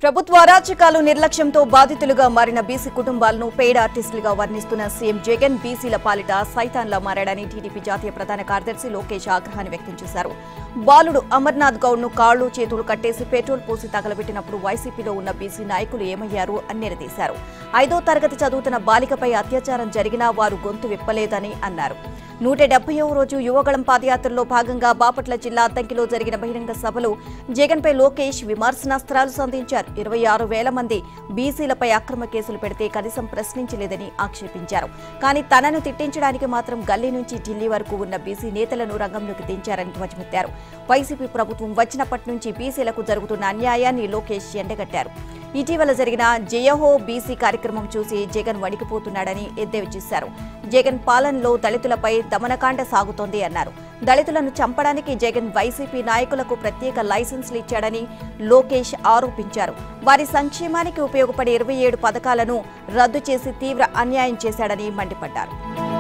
ప్రభుత్వ అరాచకాలు నిర్లక్ష్యంతో బాధితులుగా మారిన బీసీ కుటుంబాలను పెయిడ్ ఆర్టిస్టులుగా వర్ణిస్తున్న సీఎం జగన్ బీసీల పాలిట సైతాన్లా మారాడని టీడీపీ జాతీయ ప్రధాన కార్యదర్శి లోకేష్ ఆగ్రహాన్ని వ్యక్తం చేశారు బాలుడు అమర్నాథ్ గౌడ్ ను కాళ్లు చేతులు కట్టేసి పెట్రోల్ పోసి తగలబెట్టినప్పుడు వైసీపీలో ఉన్న బీసీ నాయకులు ఏమయ్యారు అని నిలదీశారు ఐదో తరగతి చదువుతున్న బాలికపై అత్యాచారం జరిగినా వారు గొంతు విప్పలేదని అన్నారు నూట డెబ్బైవ రోజు యువగళం పాదయాత్రలో భాగంగా బాపట్ల జిల్లా అద్దంకిలో జరిగిన బహిరంగ సభలో జగన్పై లోకేష్ విమర్శనాస్త్రాలు సంధించారు ఇరవై ఆరు వేల మంది బీసీలపై అక్రమ కేసులు పెడితే కనీసం ప్రశ్నించలేదని ఆక్షేపించారు కానీ తనను తిట్టించడానికి మాత్రం గల్లీ నుంచి ఢిల్లీ వరకు ఉన్న బీసీ నేతలను రంగంలోకి దించారని ధ్వజమెత్తారు వైసీపీ ప్రభుత్వం వచ్చినప్పటి నుంచి బీసీలకు జరుగుతున్న అన్యాయాన్ని లోకేష్ ఎండగట్టారు ఇటీవల జరిగిన జయహో బీసీ కార్యక్రమం చూసి జగన్ వణికిపోతున్నాడని ఎద్దేవి చేశారు జగన్ పాలనలో దళితులపై దమనకాండ సాగుతోంది అన్నారు దళితులను చంపడానికి జగన్ వైసీపీ నాయకులకు ప్రత్యేక లైసెన్సులు ఇచ్చాడని లోకేష్ ఆరోపించారు వారి సంక్షేమానికి ఉపయోగపడే ఇరవై ఏడు పథకాలను రద్దు చేసి తీవ్ర అన్యాయం చేశాడని మండిపడ్డారు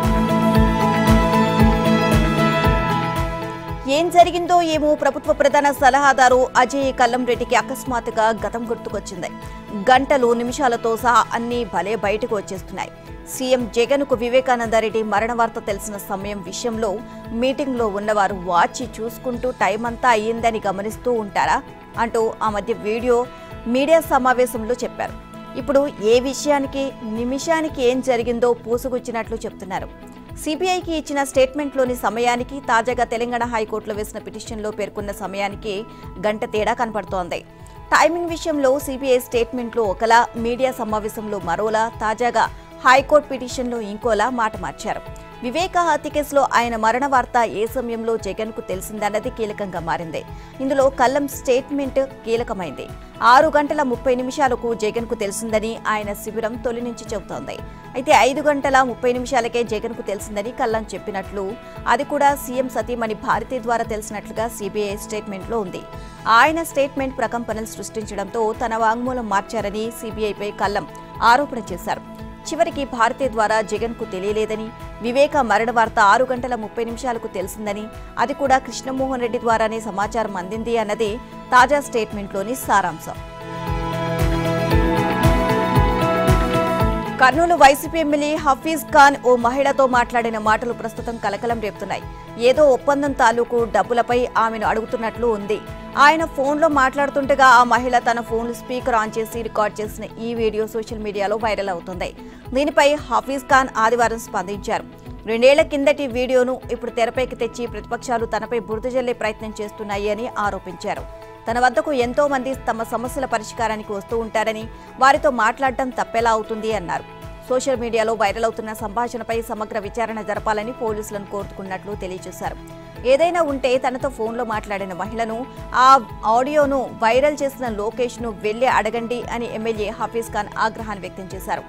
ఏం జరిగిందో ఏమో ప్రభుత్వ ప్రధాన సలహాదారు అజయ్ కల్లం రెడ్డికి అకస్మాత్తుగా గతం గుర్తుకొచ్చింది గంటలు నిమిషాలతో సహా అన్నీ భలే బయటకు వచ్చేస్తున్నాయి సీఎం జగన్కు వివేకానందరెడ్డి మరణ వార్త తెలిసిన సమయం విషయంలో మీటింగ్లో ఉన్నవారు వాచి చూసుకుంటూ టైం అంతా అయ్యిందని గమనిస్తూ ఉంటారా అంటూ ఆ మధ్య వీడియో మీడియా సమావేశంలో చెప్పారు ఇప్పుడు ఏ విషయానికి నిమిషానికి ఏం జరిగిందో పూసుగుచ్చినట్లు చెప్తున్నారు సిబిఐకి ఇచ్చిన స్టేట్మెంట్లోని సమయానికి తాజాగా తెలంగాణ హైకోర్టులో వేసిన పిటిషన్లో పేర్కొన్న సమయానికి గంట తేడా కనపడుతోంది టైమింగ్ విషయంలో సిబిఐ స్టేట్మెంట్లో ఒకలా మీడియా సమావేశంలో మరోలా తాజాగా హైకోర్టు పిటిషన్లో ఇంకోలా మాట మార్చారు వివేక హత్య కేసులో ఆయన మరణ వార్త ఏ సమయంలో జగన్కు తెలిసిందన్నది కీలకంగా మారింది ఇందులో కల్లం స్టేట్మెంట్ కీలకమైంది ఆరు గంటల ముప్పై నిమిషాలకు జగన్కు తెలిసిందని ఆయన శిబిరం తొలి నుంచి చెబుతోంది అయితే ఐదు గంటల ముప్పై నిమిషాలకే జగన్కు తెలిసిందని కల్లం చెప్పినట్లు అది కూడా సీఎం సతీమణి భారతి ద్వారా తెలిసినట్లుగా సిబిఐ స్టేట్మెంట్లో ఉంది ఆయన స్టేట్మెంట్ ప్రకంపనలు సృష్టించడంతో తన వాంగ్మూలం మార్చారని సిబిఐపై కల్లం ఆరోపణ చేశారు చివరికి భారతి ద్వారా జగన్కు తెలియలేదని వివేక మరణ వార్త ఆరు గంటల ముప్పై నిమిషాలకు తెలిసిందని అది కూడా కృష్ణమోహన్ రెడ్డి ద్వారానే సమాచారం అందింది అన్నది తాజా స్టేట్మెంట్లోని సారాంశం కర్నూలు వైసీపీ ఎమ్మెల్యే హఫీజ్ ఖాన్ ఓ మహిళతో మాట్లాడిన మాటలు ప్రస్తుతం కలకలం రేపుతున్నాయి ఏదో ఒప్పందం తాలూకు డబ్బులపై ఆమెను అడుగుతున్నట్లు ఉంది ఆయన ఫోన్లో మాట్లాడుతుండగా ఆ మహిళ తన ఫోన్ స్పీకర్ ఆన్ చేసి రికార్డ్ చేసిన ఈ వీడియో సోషల్ మీడియాలో వైరల్ అవుతుంది దీనిపై హఫీజ్ ఖాన్ ఆదివారం స్పందించారు రెండేళ్ల కిందటి వీడియోను ఇప్పుడు తెరపైకి తెచ్చి ప్రతిపక్షాలు తనపై బురద జల్లే ప్రయత్నం చేస్తున్నాయి అని ఆరోపించారు తన వద్దకు ఎంతో మంది తమ సమస్యల పరిష్కారానికి వస్తూ ఉంటారని వారితో మాట్లాడటం తప్పెలా అవుతుంది అన్నారు సోషల్ మీడియాలో వైరల్ అవుతున్న సంభాషణపై సమగ్ర విచారణ జరపాలని పోలీసులను కోరుతున్నట్లు తెలియజేశారు ఏదైనా ఉంటే తనతో ఫోన్లో మాట్లాడిన మహిళను ఆ ఆడియోను వైరల్ చేసిన లోకేష్ను వెళ్లి అడగండి అని ఎమ్మెల్యే హఫీజ్ ఖాన్ ఆగ్రహాన్ని వ్యక్తం చేశారు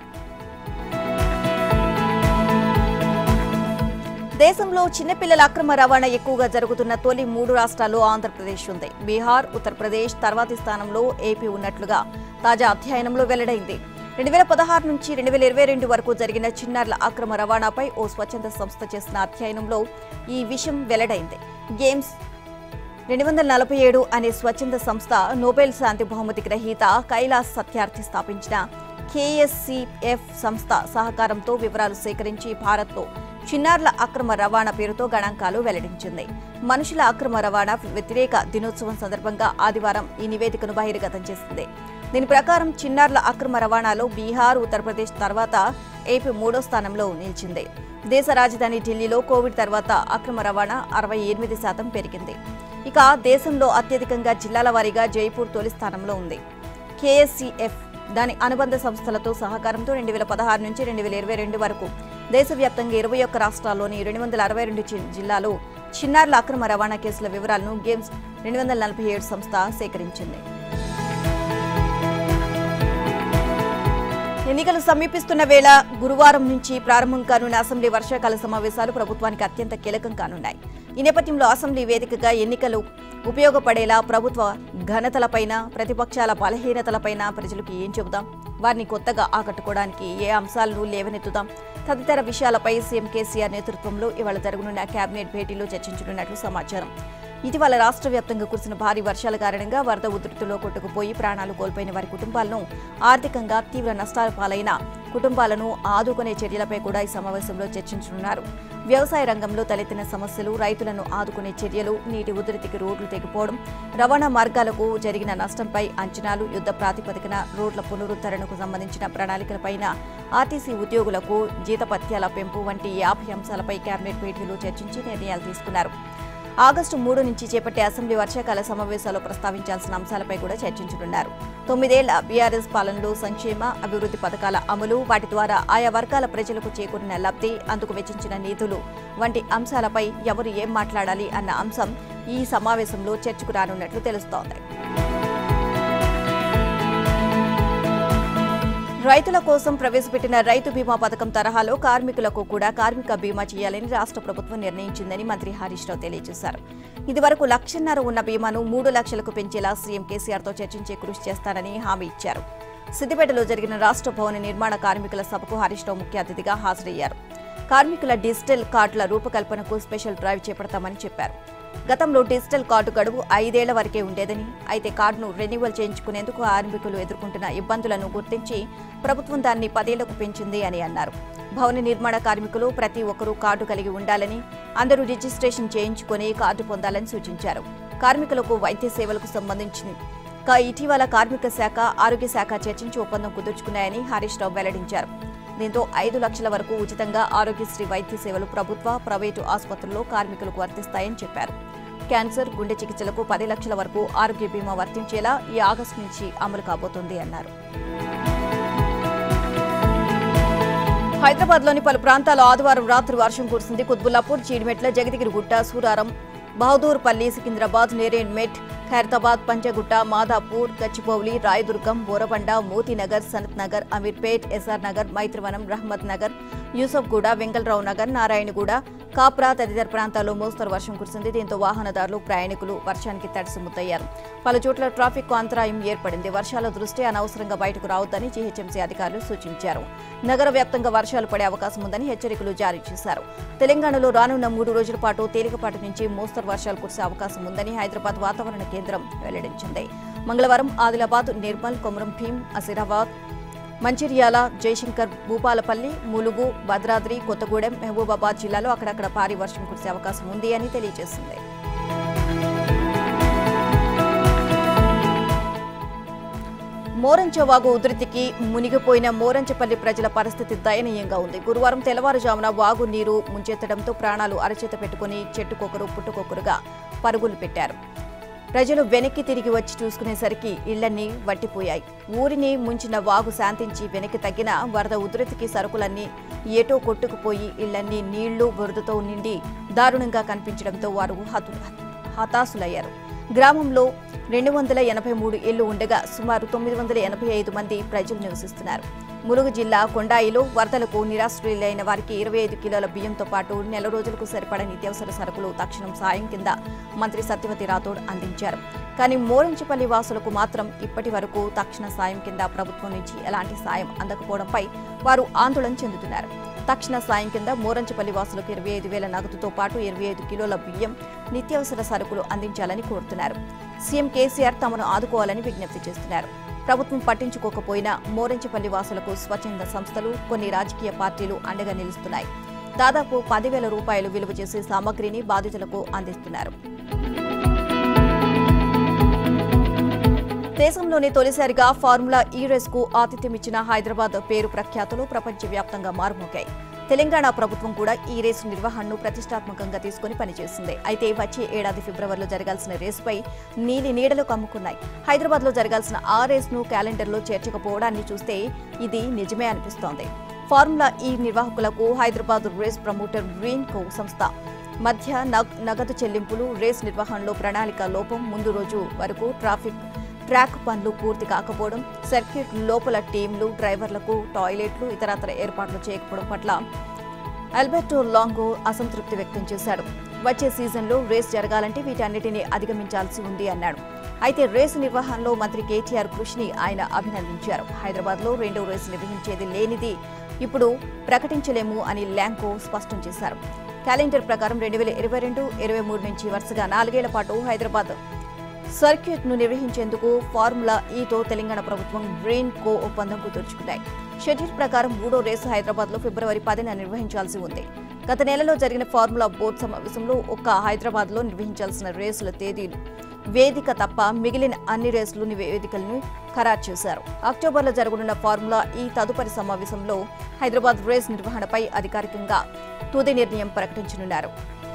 దేశంలో చిన్నపిల్లల అక్రమ రవాణా ఎక్కువగా జరుగుతున్న తొలి మూడు రాష్ట్రాల్లో ఆంధ్రప్రదేశ్ ఉంది బీహార్ ఉత్తరప్రదేశ్ తర్వాతి స్థానంలో ఏపీ ఉన్నట్లుగా తాజా అధ్యయనంలో వెల్లడైంది రెండు వేల పదహారు నుంచి రెండు వేల ఇరవై రెండు వరకు జరిగిన చిన్నారుల అక్రమ రవాణాపై ఓ స్వచ్ఛంద సంస్థ చేసిన అధ్యయనంలో ఈ విషయం వెల్లడైంది గేమ్స్ రెండు వందల నలభై ఏడు అనే స్వచ్ఛంద సంస్థ నోబెల్ శాంతి బహుమతి గ్రహీత కైలాస్ సత్యార్థి స్థాపించిన కేఎస్సిఎఫ్ సంస్థ సహకారంతో వివరాలు సేకరించి భారత్లో చిన్నారుల అక్రమ రవాణా పేరుతో గణాంకాలు వెల్లడించింది మనుషుల అక్రమ రవాణా వ్యతిరేక దినోత్సవం సందర్భంగా ఆదివారం ఈ నివేదికను బహిర్గతం చేసింది దీని ప్రకారం చిన్నారుల అక్రమ రవాణాలో బీహార్ ఉత్తరప్రదేశ్ తర్వాత ఏపీ మూడో స్థానంలో నిలిచింది దేశ రాజధాని ఢిల్లీలో కోవిడ్ తర్వాత అక్రమ రవాణా అరవై ఎనిమిది శాతం పెరిగింది ఇక దేశంలో అత్యధికంగా జిల్లాల వారీగా జైపూర్ తొలి స్థానంలో ఉంది కేఎస్సిఎఫ్ దాని అనుబంధ సంస్థలతో సహకారంతో రెండు వేల పదహారు నుంచి రెండు వేల ఇరవై రెండు వరకు దేశవ్యాప్తంగా ఇరవై ఒక్క రాష్ట్రాల్లోని రెండు వందల అరవై రెండు చి- జిల్లాలో చిన్నారుల అక్రమ రవాణా కేసుల వివరాలను గేమ్స్ రెండు వందల నలభై ఏడు సంస్థ సేకరించింది ఎన్నికలు సమీపిస్తున్న వేళ గురువారం నుంచి ప్రారంభం కానున్న అసెంబ్లీ వర్షాకాల సమావేశాలు ప్రభుత్వానికి అత్యంత కీలకం కానున్నాయి ఈ నేపథ్యంలో అసెంబ్లీ వేదికగా ఎన్నికలు ఉపయోగపడేలా ప్రభుత్వ ఘనతలపైన ప్రతిపక్షాల బలహీనతలపైన ప్రజలకు ఏం చెబుదాం వారిని కొత్తగా ఆకట్టుకోవడానికి ఏ అంశాలను లేవనెత్తుదాం తదితర విషయాలపై సీఎం కేసీఆర్ నేతృత్వంలో ఇవాళ జరగనున్న కేబినెట్ భేటీలో చర్చించనున్నట్లు సమాచారం ఇటీవల రాష్ట్ర వ్యాప్తంగా కురిసిన భారీ వర్షాల కారణంగా వరద ఉధృతిలో కొట్టుకుపోయి ప్రాణాలు కోల్పోయిన వారి కుటుంబాలను ఆర్థికంగా తీవ్ర నష్టాల పాలైన కుటుంబాలను ఆదుకునే చర్యలపై కూడా ఈ సమావేశంలో చర్చించనున్నారు వ్యవసాయ రంగంలో తలెత్తిన సమస్యలు రైతులను ఆదుకునే చర్యలు నీటి ఉధృతికి రోడ్లు తెగిపోవడం రవాణా మార్గాలకు జరిగిన నష్టంపై అంచనాలు యుద్ధ ప్రాతిపదికన రోడ్ల పునరుద్ధరణకు సంబంధించిన ప్రణాళికలపైన ఆర్టీసీ ఉద్యోగులకు జీతపత్యాల పెంపు వంటి యాభై అంశాలపై కేబినెట్ భేటీలో చర్చించి నిర్ణయాలు తీసుకున్నారు ఆగస్టు మూడు నుంచి చేపట్టే అసెంబ్లీ వర్షాకాల సమావేశాల్లో ప్రస్తావించాల్సిన అంశాలపై కూడా చర్చించనున్నారు తొమ్మిదేళ్ల బీఆర్ఎస్ పాలనలో సంక్షేమ అభివృద్ధి పథకాల అమలు వాటి ద్వారా ఆయా వర్గాల ప్రజలకు చేకూరిన లబ్ధి అందుకు వెచ్చించిన నిధులు వంటి అంశాలపై ఎవరు ఏం మాట్లాడాలి అన్న అంశం ఈ సమావేశంలో చర్చకు రానున్నట్లు తెలుస్తోంది రైతుల కోసం ప్రవేశపెట్టిన రైతు బీమా పథకం తరహాలో కార్మికులకు కూడా కార్మిక బీమా చేయాలని రాష్ట్ర ప్రభుత్వం నిర్ణయించిందని మంత్రి హరీష్ రావు తెలియజేశారు ఇదివరకు లక్షన్నర ఉన్న బీమాను మూడు లక్షలకు పెంచేలా సీఎం కేసీఆర్తో చర్చించే కృషి చేస్తానని హామీ ఇచ్చారు సిద్దిపేటలో జరిగిన రాష్ట్ర భవన నిర్మాణ కార్మికుల సభకు హరీష్ రావు ముఖ్య అతిథిగా హాజరయ్యారు కార్మికుల డిజిటల్ కార్డుల రూపకల్పనకు స్పెషల్ డ్రైవ్ చేపడతామని చెప్పారు గతంలో డిజిటల్ కార్డు గడువు ఐదేళ్ల వరకే ఉండేదని అయితే కార్డును రెన్యువల్ చేయించుకునేందుకు కార్మికులు ఎదుర్కొంటున్న ఇబ్బందులను గుర్తించి ప్రభుత్వం దాన్ని పదేళ్లకు పెంచింది అని అన్నారు భవన నిర్మాణ కార్మికులు ప్రతి ఒక్కరూ కార్డు కలిగి ఉండాలని అందరూ రిజిస్ట్రేషన్ చేయించుకుని కార్డు పొందాలని సూచించారు కార్మికులకు వైద్య సేవలకు సంబంధించి కా ఇటీవల కార్మిక శాఖ ఆరోగ్య శాఖ చర్చించి ఒప్పందం కుదుర్చుకున్నాయని హరీష్ రావు వెల్లడించారు దీంతో ఐదు లక్షల వరకు ఉచితంగా ఆరోగ్యశ్రీ వైద్య సేవలు ప్రభుత్వ ప్రైవేటు ఆసుపత్రుల్లో కార్మికులకు వర్తిస్తాయని చెప్పారు క్యాన్సర్ గుండె చికిత్సలకు పది లక్షల వరకు ఆరోగ్య బీమా వర్తించేలా ఈ ఆగస్టు నుంచి అమలు కాబోతోంది అన్నారు హైదరాబాద్లోని పలు ప్రాంతాల్లో ఆదివారం రాత్రి వర్షం కురిసింది కుత్బుల్లాపూర్ చీడిమెట్ల జగదిగిరిగుట్ట సూరారం బహదూర్పల్లి సికింద్రాబాద్ నేరేడ్మెట్ ఖైరతాబాద్ పంచగుట్ట మాదాపూర్ గచ్చిబౌలి రాయదుర్గం బోరబండ మోతీనగర్ సనత్ నగర్ అమీర్పేట్ ఎస్ఆర్ నగర్ మైత్రివనం రహమద్ నగర్ యూసఫ్గూడ వెంగళరావు నగర్ నారాయణగూడ కాప్రా తదితర ప్రాంతాల్లో మోస్తరు వర్షం కురిసింది దీంతో వాహనదారులు ప్రయాణికులు వర్షానికి తడిసిముద్దయ్యారు పలు చోట్ల ట్రాఫిక్ అంతరాయం ఏర్పడింది వర్షాల దృష్ట్యా అనవసరంగా బయటకు రావద్దని జీహెచ్ఎంసీ అధికారులు సూచించారు నగర వ్యాప్తంగా వర్షాలు పడే అవకాశం ఉందని హెచ్చరికలు జారీ చేశారు తెలంగాణలో రానున్న మూడు రోజుల పాటు తేలికపాటి నుంచి మోస్తరు వర్షాలు కురిసే అవకాశం ఉందని హైదరాబాద్ వాతావరణ కేంద్రం వెల్లడించింది మంగళవారం ఆదిలాబాద్ నిర్మల్ కొమరం భీం అసిరాబాద్ మంచిర్యాల జయశంకర్ భూపాలపల్లి ములుగు భద్రాద్రి కొత్తగూడెం మహబూబాబాద్ జిల్లాలో అక్కడక్కడ భారీ వర్షం కురిసే అవకాశం ఉంది అని తెలియజేసింది మోరంచ ఉధృతికి మునిగిపోయిన మోరంచపల్లి ప్రజల పరిస్థితి దయనీయంగా ఉంది గురువారం తెల్లవారుజామున వాగు నీరు ముంచెత్తడంతో ప్రాణాలు అరచేత పెట్టుకుని చెట్టుకొకరు పుట్టుకొకరుగా పరుగులు పెట్టారు ప్రజలు వెనక్కి తిరిగి వచ్చి చూసుకునేసరికి ఇళ్లన్నీ వట్టిపోయాయి ఊరిని ముంచిన వాగు శాంతించి వెనక్కి తగ్గిన వరద ఉధృతికి సరుకులన్నీ ఏటో కొట్టుకుపోయి ఇళ్లన్నీ నీళ్లు బురదతో నిండి దారుణంగా కనిపించడంతో వారు హతు హతాశులయ్యారు గ్రామంలో రెండు వందల ఎనభై మూడు ఇళ్లు ఉండగా సుమారు తొమ్మిది వందల ఎనభై ఐదు మంది ప్రజలు నివసిస్తున్నారు ములుగు జిల్లా కొండాయిలో వరదలకు నిరాశ్రయులైన వారికి ఇరవై ఐదు కిలోల బియ్యంతో పాటు నెల రోజులకు సరిపడా నిత్యావసర సరుకులు తక్షణం సాయం కింద మంత్రి సత్యవతి రాథోడ్ అందించారు కానీ మోరంచిపల్లి వాసులకు మాత్రం ఇప్పటి వరకు తక్షణ సాయం కింద ప్రభుత్వం నుంచి ఎలాంటి సాయం అందకపోవడంపై వారు ఆందోళన చెందుతున్నారు తక్షణ సాయం కింద మోరంచిపల్లి వాసులకు ఇరవై ఐదు వేల నగదుతో పాటు ఇరవై ఐదు కిలోల బియ్యం నిత్యావసర సరుకులు అందించాలని కోరుతున్నారు సీఎం కేసీఆర్ తమను ఆదుకోవాలని విజ్ఞప్తి చేస్తున్నారు ప్రభుత్వం పట్టించుకోకపోయినా మోరంచిపల్లి వాసులకు స్వచ్ఛంద సంస్థలు కొన్ని రాజకీయ పార్టీలు అండగా నిలుస్తున్నాయి దాదాపు పదివేల రూపాయలు విలువ చేసే సామగ్రిని బాధితులకు అందిస్తున్నారు దేశంలోనే తొలిసారిగా ఫార్ములా ఈ రేస్ కు ఆతిథ్యమిచ్చిన హైదరాబాద్ పేరు ప్రఖ్యాతులు ప్రపంచవ్యాప్తంగా మారుమోగాయి తెలంగాణ ప్రభుత్వం కూడా ఈ రేసు నిర్వహణను ప్రతిష్టాత్మకంగా తీసుకుని పనిచేసింది అయితే వచ్చే ఏడాది ఫిబ్రవరిలో జరగాల్సిన రేసుపై నీలి నీడలు కమ్ముకున్నాయి హైదరాబాద్ లో జరగాల్సిన ఆ రేసును క్యాలెండర్లో చేర్చకపోవడాన్ని చూస్తే ఇది నిజమే అనిపిస్తోంది ఫార్ములా ఈ నిర్వాహకులకు Hyderabad race promoter Greenko సంస్థ మధ్య నగ్- నగదు చెల్లింపులు రేస్ నిర్వహణలో ప్రణాళిక లోపం ముందు రోజు వరకు ట్రాఫిక్ ట్రాక్ పనులు పూర్తి కాకపోవడం సర్క్యూట్ లోపల టీంలు డ్రైవర్లకు టాయిలెట్లు ఇతరత్ర ఏర్పాట్లు చేయకపోవడం పట్ల అల్బర్టో లాంగో అసంతృప్తి వ్యక్తం చేశాడు వచ్చే సీజన్లో రేస్ జరగాలంటే వీటన్నిటిని అధిగమించాల్సి ఉంది అన్నాడు అయితే రేసు నిర్వహణలో మంత్రి కేటీఆర్ కృషిని ఆయన అభినందించారు హైదరాబాద్లో రెండో రేసు నిర్వహించేది లేనిది ఇప్పుడు ప్రకటించలేము అని ల్యాంకో స్పష్టం చేశారు క్యాలెండర్ ప్రకారం రెండు వేల ఇరవై రెండు ఇరవై మూడు నుంచి వరుసగా నాలుగేళ్ల పాటు హైదరాబాద్ సర్క్యూట్ ను నిర్వహించేందుకు ఫార్ములా ఈతో తెలంగాణ ప్రభుత్వం గ్రీన్ కో ఒప్పందం కుదుర్చుకున్నాయి షెడ్యూల్ ప్రకారం మూడో రేసు హైదరాబాద్ లో ఫిబ్రవరి పదిన నిర్వహించాల్సి ఉంది గత నెలలో జరిగిన ఫార్ములా బోర్డు సమావేశంలో ఒక్క హైదరాబాద్ లో నిర్వహించాల్సిన రేసుల తేదీలు వేదిక తప్ప మిగిలిన అన్ని రేసులు వేదికలను ఖరారు చేశారు అక్టోబర్లో జరగనున్న ఫార్ములా ఈ తదుపరి సమావేశంలో హైదరాబాద్ రేస్ నిర్వహణపై అధికారికంగా తుది నిర్ణయం ప్రకటించనున్నారు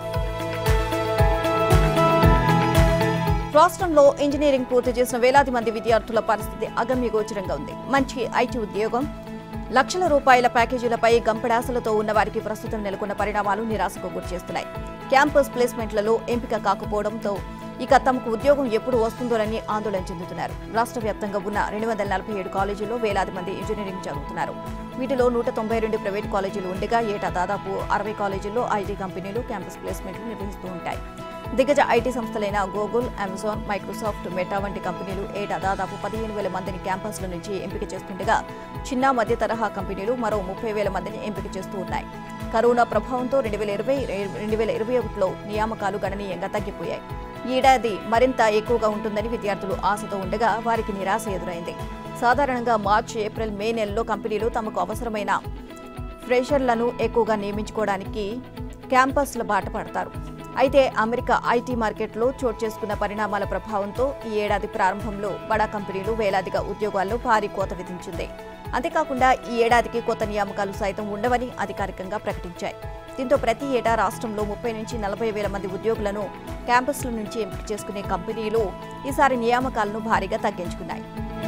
రాష్ట్రంలో ఇంజనీరింగ్ పూర్తి చేసిన వేలాది మంది విద్యార్థుల పరిస్థితి అగమ్యగోచరంగా ఉంది మంచి ఐటీ ఉద్యోగం లక్షల రూపాయల ప్యాకేజీలపై గంపెడాసలతో ఉన్న వారికి ప్రస్తుతం నెలకొన్న పరిణామాలు నిరాశకు గురిచేస్తున్నాయి క్యాంపస్ ప్లేస్మెంట్లలో ఎంపిక కాకపోవడంతో ఇక తమకు ఉద్యోగం ఎప్పుడు వస్తుందోనని ఆందోళన చెందుతున్నారు రాష్ట్ర వ్యాప్తంగా ఉన్న రెండు వందల నలభై ఏడు కాలేజీల్లో వేలాది మంది ఇంజనీరింగ్ చదువుతున్నారు వీటిలో నూట తొంభై రెండు ప్రైవేట్ కాలేజీలు ఉండగా ఏటా దాదాపు అరవై కాలేజీల్లో ఐటీ కంపెనీలు క్యాంపస్ ప్లేస్మెంట్లు నిర్వహిస్తూ ఉంటాయి దిగ్గజ ఐటీ సంస్థలైన గూగుల్ అమెజాన్ మైక్రోసాఫ్ట్ మెటా వంటి కంపెనీలు ఏటా దాదాపు పదిహేను వేల మందిని క్యాంపస్ల నుంచి ఎంపిక చేస్తుండగా చిన్న మధ్య తరహా కంపెనీలు మరో ముప్పై వేల మందిని ఎంపిక చేస్తూ ఉన్నాయి కరోనా ప్రభావంతో రెండు వేల ఇరవై రెండు వేల ఇరవై ఒకటిలో నియామకాలు గణనీయంగా తగ్గిపోయాయి ఈ ఏడాది మరింత ఎక్కువగా ఉంటుందని విద్యార్థులు ఆశతో ఉండగా వారికి నిరాశ ఎదురైంది సాధారణంగా మార్చి ఏప్రిల్ మే నెలలో కంపెనీలు తమకు అవసరమైన ఫ్రెషర్లను ఎక్కువగా నియమించుకోవడానికి క్యాంపస్ల బాట పడతారు అయితే అమెరికా ఐటీ మార్కెట్లో చోటు చేసుకున్న పరిణామాల ప్రభావంతో ఈ ఏడాది ప్రారంభంలో బడా కంపెనీలు వేలాదిగా ఉద్యోగాల్లో భారీ కోత విధించింది అంతేకాకుండా ఈ ఏడాదికి కొత్త నియామకాలు సైతం ఉండవని అధికారికంగా ప్రకటించాయి దీంతో ప్రతి ఏటా రాష్ట్రంలో ముప్పై నుంచి నలభై వేల మంది ఉద్యోగులను క్యాంపస్ల నుంచి ఎంపిక చేసుకునే కంపెనీలు ఈసారి నియామకాలను భారీగా తగ్గించుకున్నాయి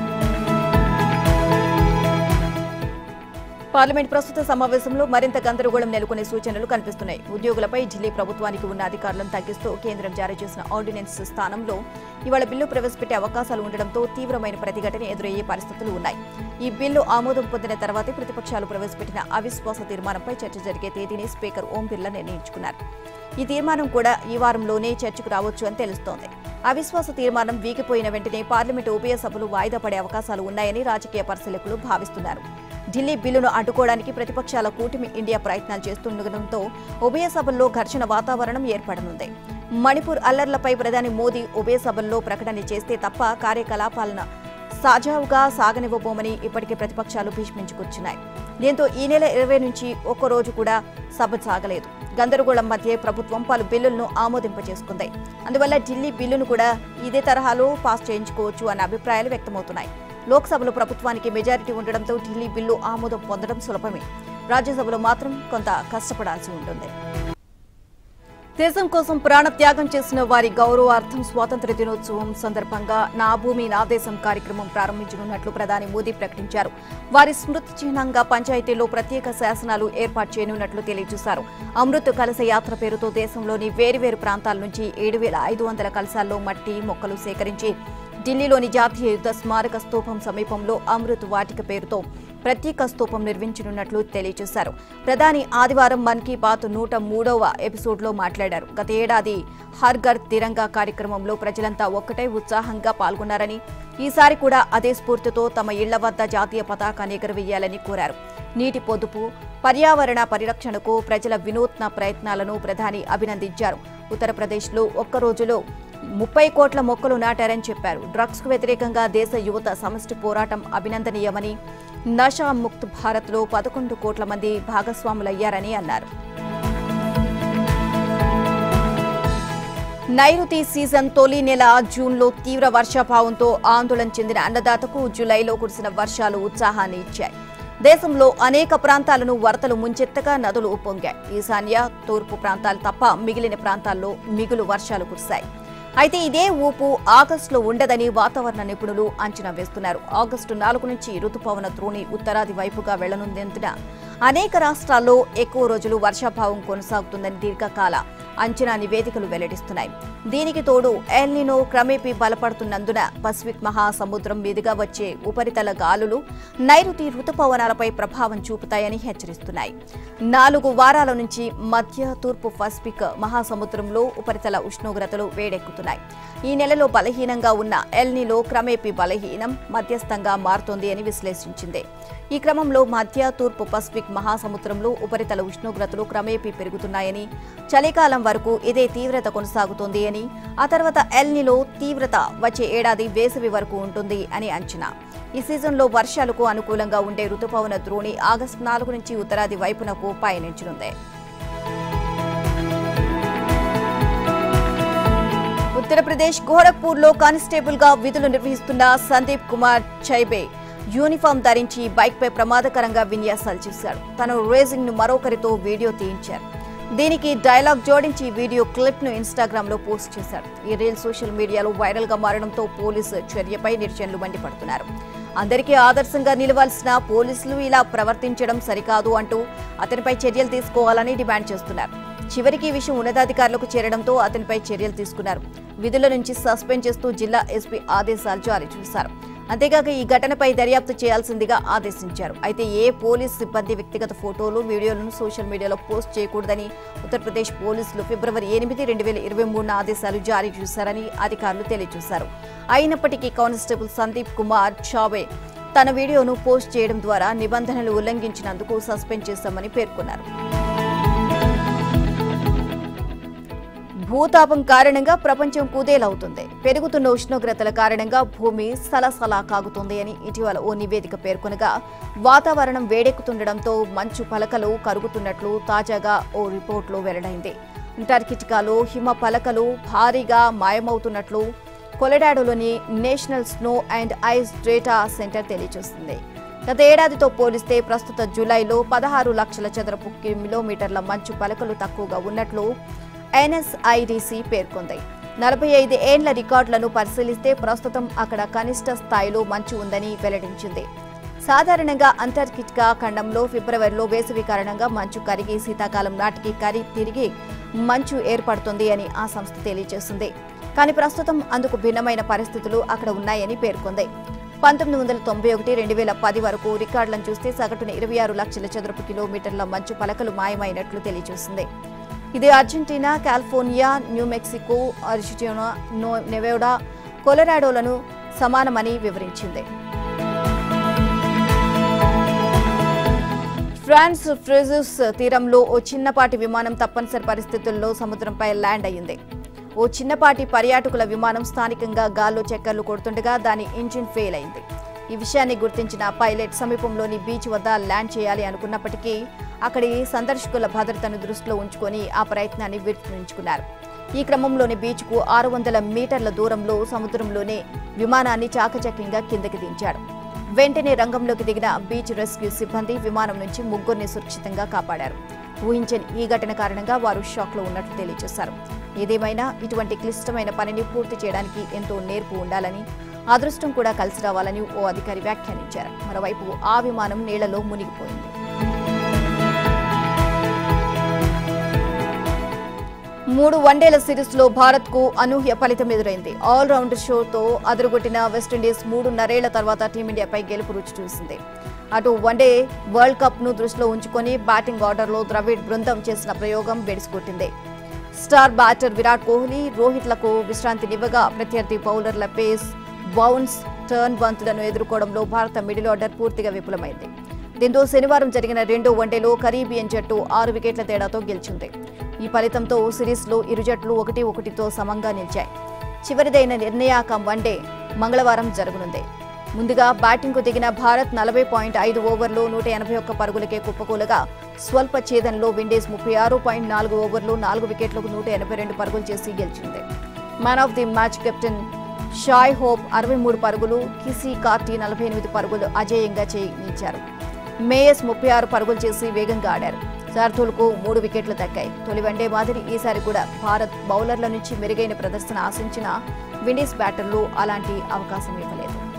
పార్లమెంట్ ప్రస్తుత సమావేశంలో మరింత గందరగోళం నెలకొనే సూచనలు కనిపిస్తున్నాయి ఉద్యోగులపై ఢిల్లీ ప్రభుత్వానికి ఉన్న అధికారులను తగ్గిస్తూ కేంద్రం జారీ చేసిన ఆర్డినెన్స్ స్థానంలో ఇవాళ బిల్లు ప్రవేశపెట్టే అవకాశాలు ఉండడంతో తీవ్రమైన ప్రతిఘటన ఎదురయ్యే పరిస్థితులు ఉన్నాయి ఈ బిల్లు ఆమోదం పొందిన తర్వాతే ప్రతిపక్షాలు ప్రవేశపెట్టిన అవిశ్వాస తీర్మానంపై చర్చ జరిగే తేదీని స్పీకర్ ఓం బిర్లా నిర్ణయించుకున్నారు ఈ తీర్మానం కూడా ఈ వారంలోనే చర్చకు రావచ్చు అని తెలుస్తోంది అవిశ్వాస తీర్మానం వీగిపోయిన వెంటనే పార్లమెంటు ఉభయ సభలు వాయిదా పడే అవకాశాలు ఉన్నాయని రాజకీయ పరిశీలకులు భావిస్తున్నారు ఢిల్లీ బిల్లును అడ్డుకోవడానికి ప్రతిపక్షాల కూటమి ఇండియా ప్రయత్నాలు చేస్తుండటంతో ఉభయ సభల్లో ఘర్షణ వాతావరణం ఏర్పడనుంది మణిపూర్ అల్లర్లపై ప్రధాని మోదీ ఉభయ సభల్లో ప్రకటన చేస్తే తప్ప కార్యకలాపాలను సజావుగా సాగనివ్వబోమని ఇప్పటికే ప్రతిపక్షాలు భీష్మించుకొచ్చున్నాయి దీంతో ఈ నెల ఇరవై నుంచి ఒక్క రోజు కూడా సభ సాగలేదు గందరగోళం మధ్య ప్రభుత్వం పలు బిల్లులను ఆమోదింపజేసుకుంది అందువల్ల ఢిల్లీ బిల్లును కూడా ఇదే తరహాలో పాస్ చేయించుకోవచ్చు అన్న అభిప్రాయాలు వ్యక్తమవుతున్నాయి లోక్సభలో ప్రభుత్వానికి మెజారిటీ ఉండడంతో ఢిల్లీ బిల్లు ఆమోదం పొందడం సులభమే రాజ్యసభలో మాత్రం కొంత కష్టపడాల్సి ఉంటుంది దేశం కోసం ప్రాణత్యాగం చేసిన వారి గౌరవార్థం స్వాతంత్ర దినోత్సవం సందర్భంగా నా భూమి నా దేశం కార్యక్రమం ప్రారంభించనున్నట్లు ప్రధాని మోదీ ప్రకటించారు వారి స్మృతి చిహ్నంగా పంచాయతీలో ప్రత్యేక శాసనాలు ఏర్పాటు చేయనున్నట్లు తెలియజేశారు అమృత్ కలశ యాత్ర పేరుతో దేశంలోని వేరువేరు ప్రాంతాల నుంచి ఏడు వేల ఐదు వందల కలశాల్లో మట్టి మొక్కలు సేకరించి ఢిల్లీలోని జాతీయ యుద్ధ స్మారక స్తూపం సమీపంలో అమృత్ వాటిక పేరుతో ప్రత్యేక స్తూపం నిర్మించనున్నట్లు తెలియజేశారు ప్రధాని ఆదివారం మన్ కీ బాత్ నూట మూడవ ఎపిసోడ్లో మాట్లాడారు గత ఏడాది హర్ ఘర్ తిరంగా కార్యక్రమంలో ప్రజలంతా ఒక్కటే ఉత్సాహంగా పాల్గొన్నారని ఈసారి కూడా అదే స్ఫూర్తితో తమ ఇళ్ల వద్ద జాతీయ పతాకాన్ని ఎగురవేయాలని కోరారు నీటి పొదుపు పర్యావరణ పరిరక్షణకు ప్రజల వినూత్న ప్రయత్నాలను ప్రధాని అభినందించారు ఉత్తరప్రదేశ్లో ఒక్క రోజులో ముప్పై కోట్ల మొక్కలు నాటారని చెప్పారు డ్రగ్స్ కు వ్యతిరేకంగా దేశ యువత సమష్టి పోరాటం అభినందనీయమని నషా ముక్త్ భారత్లో పదకొండు కోట్ల మంది భాగస్వాములయ్యారని అన్నారు నైరుతి సీజన్ తొలి నెల జూన్లో తీవ్ర వర్షాభావంతో ఆందోళన చెందిన అన్నదాతకు జులైలో కురిసిన వర్షాలు ఉత్సాహాన్ని ఇచ్చాయి దేశంలో అనేక ప్రాంతాలను వరదలు ముంచెత్తగా నదులు ఉప్పొంగాయి ఈశాన్య తూర్పు ప్రాంతాలు తప్ప మిగిలిన ప్రాంతాల్లో మిగులు వర్షాలు కురిశాయి అయితే ఇదే ఊపు ఆగస్టులో ఉండదని వాతావరణ నిపుణులు అంచనా వేస్తున్నారు ఆగస్టు నాలుగు నుంచి రుతుపవన ద్రోణి ఉత్తరాది వైపుగా వెళ్లనున్నందున అనేక రాష్ట్రాల్లో ఎక్కువ రోజులు వర్షాభావం కొనసాగుతుందని దీర్ఘకాల అంచనా నివేదికలు వెల్లడిస్తున్నాయి దీనికి తోడు ఎల్నినో క్రమేపీ బలపడుతున్నందున పసిఫిక్ మహాసముద్రం మీదుగా వచ్చే ఉపరితల గాలులు నైరుతి రుతుపవనాలపై ప్రభావం చూపుతాయని హెచ్చరిస్తున్నాయి నాలుగు వారాల నుంచి మధ్య తూర్పు పసిఫిక్ మహాసముద్రంలో ఉపరితల ఉష్ణోగ్రతలు వేడెక్కుతున్నాయి ఈ నెలలో బలహీనంగా ఉన్న ఎల్నిలో క్రమేపీ బలహీనం మధ్యస్థంగా మారుతోంది అని విశ్లేషించింది ఈ క్రమంలో మధ్య తూర్పు పసిఫిక్ పసిఫిక్ మహాసముద్రంలో ఉపరితల ఉష్ణోగ్రతలు క్రమేపీ పెరుగుతున్నాయని చలికాలం వరకు ఇదే తీవ్రత కొనసాగుతోంది అని ఆ తర్వాత ఎల్నిలో తీవ్రత వచ్చే ఏడాది వేసవి వరకు ఉంటుంది అని అంచనా ఈ సీజన్లో వర్షాలకు అనుకూలంగా ఉండే రుతుపవన ద్రోణి ఆగస్టు నాలుగు నుంచి ఉత్తరాది వైపునకు పయనించనుంది ఉత్తరప్రదేశ్ గోరఖ్పూర్లో కానిస్టేబుల్ గా విధులు నిర్వహిస్తున్న సందీప్ కుమార్ చైబే యూనిఫామ్ ధరించి బైక్పై ప్రమాదకరంగా విన్యాసాలు చేశాడు తన రేసింగ్ ను మరొకరితో వీడియో తీయించారు దీనికి డైలాగ్ జోడించి వీడియో క్లిప్ ను ఇన్స్టాగ్రామ్ లో పోస్ట్ చేశాడు ఈ రీల్ సోషల్ మీడియాలో వైరల్ గా మారడంతో పోలీసు చర్యపై నిరసనలు మండిపడుతున్నారు అందరికీ ఆదర్శంగా నిలవాల్సిన పోలీసులు ఇలా ప్రవర్తించడం సరికాదు అంటూ అతనిపై చర్యలు తీసుకోవాలని డిమాండ్ చేస్తున్నారు చివరికి ఈ విషయం ఉన్నతాధికారులకు చేరడంతో అతనిపై చర్యలు తీసుకున్నారు విధుల నుంచి సస్పెండ్ చేస్తూ జిల్లా ఎస్పీ ఆదేశాలు జారీ చేశారు అంతేకాక ఈ ఘటనపై దర్యాప్తు చేయాల్సిందిగా ఆదేశించారు అయితే ఏ పోలీస్ సిబ్బంది వ్యక్తిగత ఫోటోలు వీడియోలను సోషల్ మీడియాలో పోస్ట్ చేయకూడదని ఉత్తరప్రదేశ్ పోలీసులు ఫిబ్రవరి ఎనిమిది రెండు వేల ఇరవై మూడున ఆదేశాలు జారీ చేశారని అధికారులు తెలియజేశారు అయినప్పటికీ కానిస్టేబుల్ సందీప్ కుమార్ చావే తన వీడియోను పోస్ట్ చేయడం ద్వారా నిబంధనలు ఉల్లంఘించినందుకు సస్పెండ్ చేశామని పేర్కొన్నారు భూతాపం కారణంగా ప్రపంచం కుదేలవుతుంది పెరుగుతున్న ఉష్ణోగ్రతల కారణంగా భూమి సలసలా కాగుతుంది అని ఇటీవల ఓ నివేదిక పేర్కొనగా వాతావరణం వేడెక్కుతుండటంతో మంచు పలకలు కరుగుతున్నట్లు తాజాగా ఓ రిపోర్టులో వెల్లడైంది అంటార్కిటికాలో హిమ పలకలు భారీగా మాయమవుతున్నట్లు కొలెడాడోలోని national snow and ice data centre తెలియజేస్తుంది గత ఏడాదితో పోలిస్తే ప్రస్తుత జూలైలో పదహారు లక్షల చదరపు కిలోమీటర్ల మంచు పలకలు తక్కువగా ఉన్నట్లు ఎన్ఎస్ఐడిసి పేర్కొంది నలభై ఐదు ఏండ్ల రికార్డులను పరిశీలిస్తే ప్రస్తుతం అక్కడ కనిష్ట స్థాయిలో మంచు ఉందని వెల్లడించింది సాధారణంగా అంటార్కిటికా ఖండంలో ఫిబ్రవరిలో వేసవి కారణంగా మంచు కరిగి శీతాకాలం నాటికి కరి తిరిగి మంచు ఏర్పడుతుంది అని ఆ సంస్థ తెలియజేసింది కానీ ప్రస్తుతం అందుకు భిన్నమైన పరిస్థితులు అక్కడ ఉన్నాయని పేర్కొంది పంతొమ్మిది వందల తొంభై ఒకటి రెండు వేల పది వరకు రికార్డులను చూస్తే సగటున ఇరవై ఆరు లక్షల చదరపు కిలోమీటర్ల మంచు పలకలు మాయమైనట్లు తెలియజేసింది ఇది Argentina California New Mexico Argentina నో నెవేడా కొలరాడోలను సమానమని వివరించింది ఫ్రాన్స్ ఫ్రెజుస్ తీరంలో ఓ చిన్నపాటి విమానం తప్పనిసరి పరిస్థితుల్లో సముద్రంపై ల్యాండ్ అయ్యింది ఓ చిన్నపాటి పర్యాటకుల విమానం స్థానికంగా గాల్లో చక్కర్లు కొడుతుండగా దాని ఇంజిన్ ఫెయిల్ అయింది ఈ విషయాన్ని గుర్తించిన పైలట్ సమీపంలోని బీచ్ వద్ద ల్యాండ్ చేయాలి అనుకున్నప్పటికీ అక్కడి సందర్శకుల భద్రతను దృష్టిలో ఉంచుకొని ఆ ప్రయత్నాన్ని విరమించుకున్నారు ఈ క్రమంలోని బీచ్కు ఆరు వందల మీటర్ల దూరంలో సముద్రంలోనే విమానాన్ని చాకచక్యంగా కిందకి దించాడు వెంటనే రంగంలోకి దిగిన బీచ్ రెస్క్యూ సిబ్బంది విమానం నుంచి ముగ్గురిని సురక్షితంగా కాపాడారు ఊహించని ఈ ఘటన కారణంగా వారు షాక్లో ఉన్నట్లు తెలియజేశారు ఏదేమైనా ఇటువంటి క్లిష్టమైన పనిని పూర్తి చేయడానికి ఎంతో నేర్పు ఉండాలని అదృష్టం కూడా కలిసి రావాలని ఓ అధికారి వ్యాఖ్యానించారు మరోవైపు ఆ విమానం నీళ్లలో మునిగిపోయింది మూడు వన్డేల సిరీస్లో భారత్కు అనూహ్య ఫలితం ఎదురైంది ఆల్రౌండ్ షోతో అదరగొట్టిన వెస్టిండీస్ మూడున్నరేళ్ల తర్వాత టీమిండియాపై గెలుపు రుచి చూసింది అటు వన్డే వరల్డ్ కప్ ను దృష్టిలో ఉంచుకొని బ్యాటింగ్ ఆర్డర్లో ద్రవిడ్ బృందం చేసిన ప్రయోగం బెడిసికొట్టింది స్టార్ బ్యాటర్ విరాట్ కోహ్లీ రోహిత్లకు విశ్రాంతినివ్వగా ప్రత్యర్థి బౌలర్ల పేస్ బౌన్స్ టర్న్ బంతులను ఎదుర్కోవడంలో భారత మిడిల్ ఆర్డర్ పూర్తిగా విఫలమైంది దీంతో శనివారం జరిగిన రెండో వన్డేలో కరీబియన్ జట్టు ఆరు వికెట్ల తేడాతో గెలిచింది ఈ ఫలితంతో సిరీస్లో ఇరు జట్లు ఒకటి ఒకటితో సమంగా నిలిచాయి చివరిదైన నిర్ణయాక వన్డే మంగళవారం జరగనుంది ముందుగా బ్యాటింగ్కు దిగిన భారత్ నలభై పాయింట్ ఐదు ఓవర్లో నూట ఎనభై ఒక్క పరుగులకే కుప్పకూలగా స్వల్ప ఛేదనలో విండీస్ ముప్పై ఆరు పాయింట్ నాలుగు ఓవర్లో నాలుగు వికెట్లకు నూట ఎనభై రెండు పరుగులు చేసి గెలిచింది man of the match captain Shai Hope అరవై మూడు పరుగులు కిసీ కార్టీ నలభై ఎనిమిది పరుగులు అజేయంగా చేయించారు మేయస్ ముప్పై ఆరు పరుగులు చేసి వేగంగా ఆడారు శార్దూల్కు మూడు వికెట్లు దక్కాయి తొలి వన్డే మాదిరి ఈసారి కూడా భారత్ బౌలర్ల నుంచి మెరుగైన ప్రదర్శన ఆశించిన విండీస్ బ్యాటర్లు అలాంటి అవకాశం ఇవ్వలేదు